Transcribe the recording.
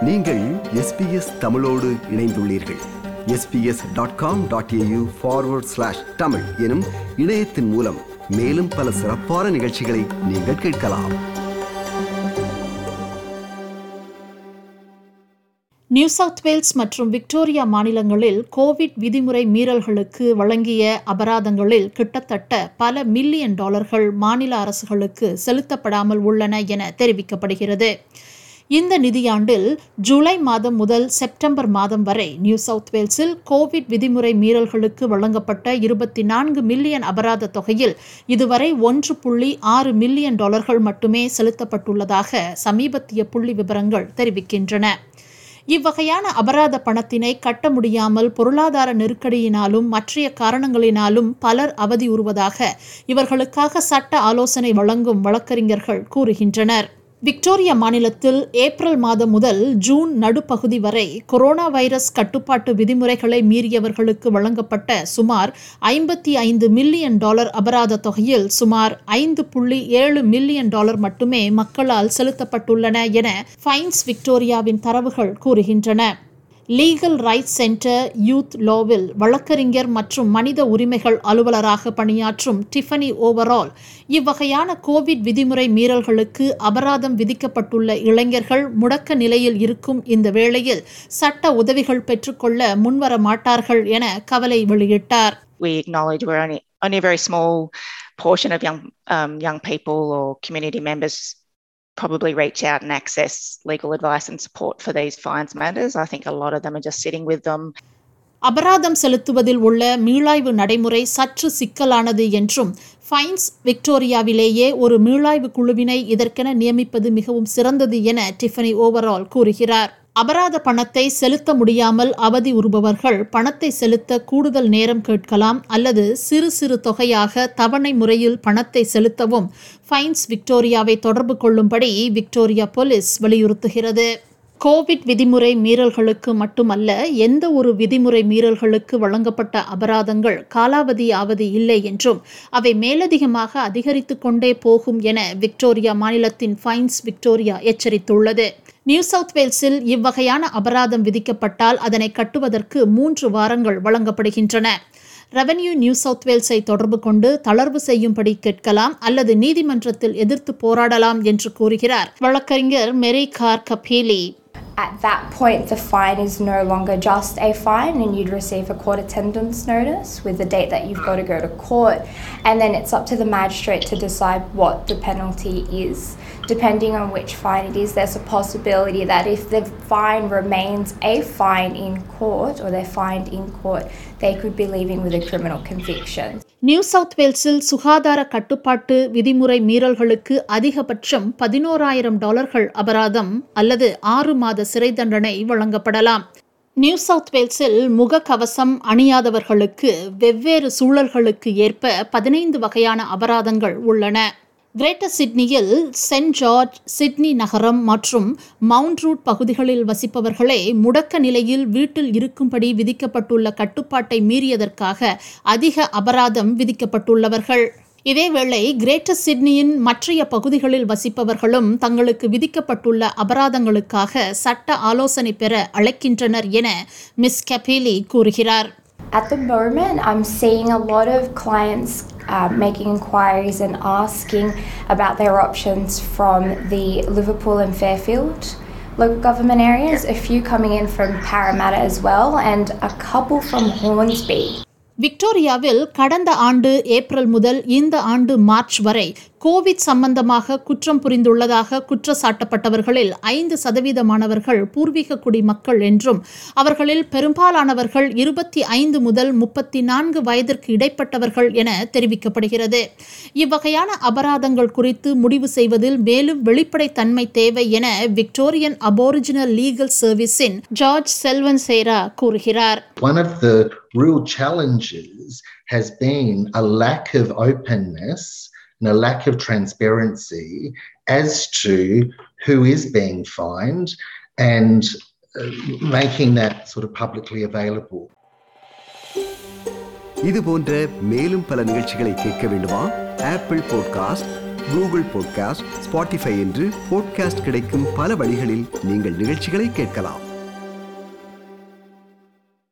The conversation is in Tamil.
நீங்கள் எஸ்பிஎஸ் தமிழோடு இணைந்துள்ளீர்கள் SBS dot com dot AU forward slash Tamil எனும் இணையத்தின் மூலம் மேலும் பல சிறப்பான நிகழ்ச்சிகளை நீங்கள் கேட்கலாம் நியூ சவுத் வேல்ஸ் மற்றும் விக்டோரியா மாநிலங்களில் கோவிட் விதிமுறை மீறல்களுக்கு வழங்கிய அபராதங்களில் கிட்டத்தட்ட பல மில்லியன் டாலர்கள் மாநில அரசுகளுக்கு செலுத்தப்படாமல் உள்ளன என தெரிவிக்கப்படுகிறது இந்த நிதியாண்டில் ஜூலை மாதம் முதல் செப்டம்பர் மாதம் வரை நியூ சவுத் வேல்ஸில் கோவிட் விதிமுறை மீறல்களுக்கு வழங்கப்பட்ட இருபத்தி நான்கு மில்லியன் அபராத தொகையில் இதுவரை ஒன்று புள்ளி ஆறு மில்லியன் டாலர்கள் மட்டுமே செலுத்தப்பட்டுள்ளதாக சமீபத்திய புள்ளி விவரங்கள் தெரிவிக்கின்றன இவ்வகையான அபராத பணத்தினை கட்ட முடியாமல் பொருளாதார நெருக்கடியினாலும் மற்றைய காரணங்களினாலும் பலர் அவதியுறுவதாக இவர்களுக்காக சட்ட ஆலோசனை வழங்கும் வழக்கறிஞர்கள் கூறுகின்றனர் விக்டோரியா மாநிலத்தில் ஏப்ரல் மாதம் முதல் ஜூன் நடுப்பகுதி வரை கொரோனா வைரஸ் கட்டுப்பாட்டு விதிமுறைகளை மீறியவர்களுக்கு வழங்கப்பட்ட சுமார் ஐம்பத்தி ஐந்து மில்லியன் டாலர் அபராத தொகையில் சுமார் ஐந்து புள்ளி ஏழு மில்லியன் டாலர் மட்டுமே மக்களால் செலுத்தப்பட்டுள்ளன என ஃபைன்ஸ் விக்டோரியாவின் தரவுகள் கூறுகின்றன லீகல் ரைட்ஸ் சென்டர் யூத் லோவில் வழக்கறிஞர் மற்றும் மனித உரிமைகள் அலுவலராக பணியாற்றும் டிஃபனி ஓவரால் இவ்வகையான கோவிட் விதிமுறை மீறல்களுக்கு அபராதம் விதிக்கப்பட்டுள்ள இளைஞர்கள் முடக்க நிலையில் இருக்கும் இந்த வேளையில் சட்ட உதவிகள் பெற்றுக்கொள்ள முன்வர மாட்டார்கள் என கவலை வெளியிட்டார் we acknowledge we're only only a very small portion of young um, young people or community members probably reach out and access legal advice and support for these fines matters. I think a lot of them are just sitting with them. அபராதம் செலுத்துவதில் உள்ள மீளாய்வு நடைமுறை சற்று சிக்கலானது என்றும் ஃபைன்ஸ் விக்டோரியாவிலேயே ஒரு மீளாய்வு குழுவினை இதற்கென நியமிப்பது மிகவும் சிறந்தது என டிஃபனி ஓவரால் கூறுகிறார் அபராத பணத்தை செலுத்த முடியாமல் அவதி உறுபவர்கள் பணத்தை செலுத்த கூடுதல் நேரம் கேட்கலாம் அல்லது சிறு சிறு தொகையாக தவணை முறையில் பணத்தை செலுத்தவும் ஃபைன்ஸ் விக்டோரியாவை தொடர்பு கொள்ளும்படி விக்டோரியா போலீஸ் வலியுறுத்துகிறது கோவிட் விதிமுறை மீறல்களுக்கு மட்டுமல்ல எந்த ஒரு விதிமுறை மீறல்களுக்கு வழங்கப்பட்ட அபராதங்கள் காலாவதி ஆவது இல்லை என்றும் அவை மேலதிகமாக அதிகரித்து கொண்டே போகும் என விக்டோரியா மாநிலத்தின் ஃபைன்ஸ் விக்டோரியா எச்சரித்துள்ளது நியூ சவுத் வேல்ஸில் இவ்வகையான அபராதம் விதிக்கப்பட்டால் அதனை கட்டுவதற்கு மூன்று வாரங்கள் வழங்கப்படுகின்றன ரெவென்யூ நியூ சவுத் வேல்ஸை தொடர்பு கொண்டு தளர்வு செய்யும்படி கேட்கலாம் அல்லது நீதிமன்றத்தில் எதிர்த்து போராடலாம் என்று கூறுகிறார் வழக்கறிஞர் மெரி கார் கபீலி At that point, the fine is no longer just a fine, and you'd receive a court attendance notice with the date that you've got to go to court. And then it's up to the magistrate to decide what the penalty is. Depending on which fine it is, there's a possibility that if the fine remains a fine in court or they're fined in court, they could be leaving with a criminal conviction. New South வேல்ஸில் சுகாதார கட்டுப்பாட்டு விதிமுறை மீறல்களுக்கு அதிகபட்சம் பதினோராயிரம் டாலர்கள் அபராதம் அல்லது ஆறு மாத சிறை தண்டனை வழங்கப்படலாம் நியூ சவுத் வேல்ஸில் முகக்கவசம் அணியாதவர்களுக்கு வெவ்வேறு சூழல்களுக்கு ஏற்ப பதினைந்து வகையான அபராதங்கள் உள்ளன கிரேட்டர் சிட்னியில் சென்ட் ஜார்ஜ் சிட்னி நகரம் மற்றும் மவுண்ட் ரூட் பகுதிகளில் வசிப்பவர்களே முடக்க நிலையில் வீட்டில் இருக்கும்படி விதிக்கப்பட்டுள்ள கட்டுப்பாட்டை மீறியதற்காக அதிக அபராதம் விதிக்கப்பட்டுள்ளவர்கள் இதேவேளை கிரேட்டர் சிட்னியின் மற்றைய பகுதிகளில் வசிப்பவர்களும் தங்களுக்கு விதிக்கப்பட்டுள்ள அபராதங்களுக்காக சட்ட ஆலோசனை பெற அழைக்கின்றனர் என மிஸ் கபீலி கூறுகிறார் At the moment, I'm seeing a lot of clients uh, making inquiries and asking about their options from the Liverpool and Fairfield local government areas, a few coming in from Parramatta as well, and a couple from Hornsby. விக்டோரியாவில் கடந்த ஆண்டு ஏப்ரல் முதல் இந்த ஆண்டு மார்ச் வரை கோவிட் சம்பந்தமாக குற்றம் புரிந்துள்ளதாக குற்றச்சாட்டப்பட்டவர்களில் ஐந்து சதவீதமானவர்கள் பூர்வீக குடி மக்கள் என்றும் அவர்களில் பெரும்பாலானவர்கள் இருபத்தி ஐந்து முதல் முப்பத்தி நான்கு வயதிற்கு இடைப்பட்டவர்கள் என தெரிவிக்கப்படுகிறது இவ்வகையான அபராதங்கள் குறித்து முடிவு செய்வதில் மேலும் வெளிப்படைத்தன்மை தேவை என விக்டோரியன் அபோரிஜினல் லீகல் சர்வீஸின் ஜார்ஜ் செல்வன் சேரா கூறுகிறார் One of the real challenges has been a lack of openness and a lack of transparency as to who is being fined and uh, making that sort of publicly available. இது போன்ற மேலும் பல நிகழ்ச்சிகளை கேட்க வேண்டுமா Apple podcast Google podcast Spotify என்று பாட்காஸ்ட் கிடைக்கும் பல வழிகளில் நீங்கள் நிகழ்ச்சிகளை கேட்கலாம்